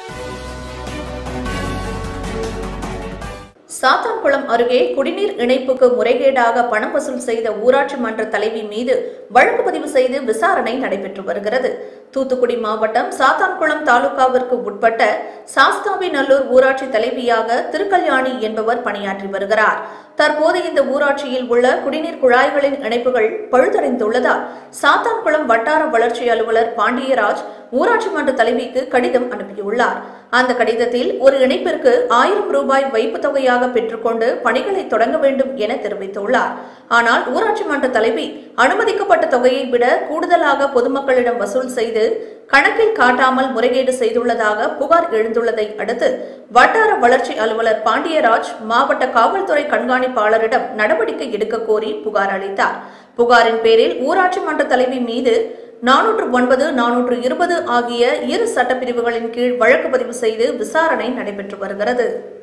சாத்தான்குளம் அருகே குடிநீர் இணைப்புக்கு முறைகேடாக பணம் வசூல் செய்த ஊராட்சி மன்ற தலைவி மீது வழக்கு பதிவு செய்து விசாரணை நடைபெற்று வருகிறது தூத்துக்குடி மாவட்டம் சாத்தான்குளம் தாலுகாவிற்கு உட்பட்ட சாஸ்தாபிநல்லூர் ஊராட்சி தலைவியாக திருக்கல்யாணி என்பவர் பணியாற்றி வருகிறார் தற்போது இந்த ஊராட்சியில் உள்ள குடிநீர் குழாய்களின் இணைப்புகள் பழுதடைந்துள்ளதால் சாத்தான்குளம் வட்டார வளர்ச்சி அலுவலர் பாண்டியராஜ் ஊராட்சி மன்ற தலைவிக்கு கடிதம் அனுப்பியுள்ளார் அந்த கடிதத்தில் ஒரு இணைப்பிற்கு ஆயிரம் ரூபாய் வைப்பு தொகையாக பெற்றுக்கொண்டு பணிகளை தொடங்க வேண்டும் என தெரிவித்துள்ளார் ஆனால் ஊராட்சி மன்ற தலைவி அனுமதிக்கப்பட்ட தொகையை விட கூடுதலாக பொதுமக்களிடம் வசூல் செய்து கணக்கில் காட்டாமல் முறைகேடு செய்துள்ளதாக புகார் எழுந்துள்ளதை அடுத்து வட்டார வளர்ச்சி அலுவலர் பாண்டியராஜ் மாவட்ட காவல்துறை கண்காணிப்பாளரிடம் நடவடிக்கை எடுக்க கோரி புகார் அளித்தார் புகாரின் பேரில் ஊராட்சி மன்ற தலைவி மீது நானூற்று ஒன்பது நானூற்று இருபது ஆகிய இரு சட்டப்பிரிவுகளின் கீழ் வழக்கு பதிவு செய்து விசாரணை நடைபெற்று வருகிறது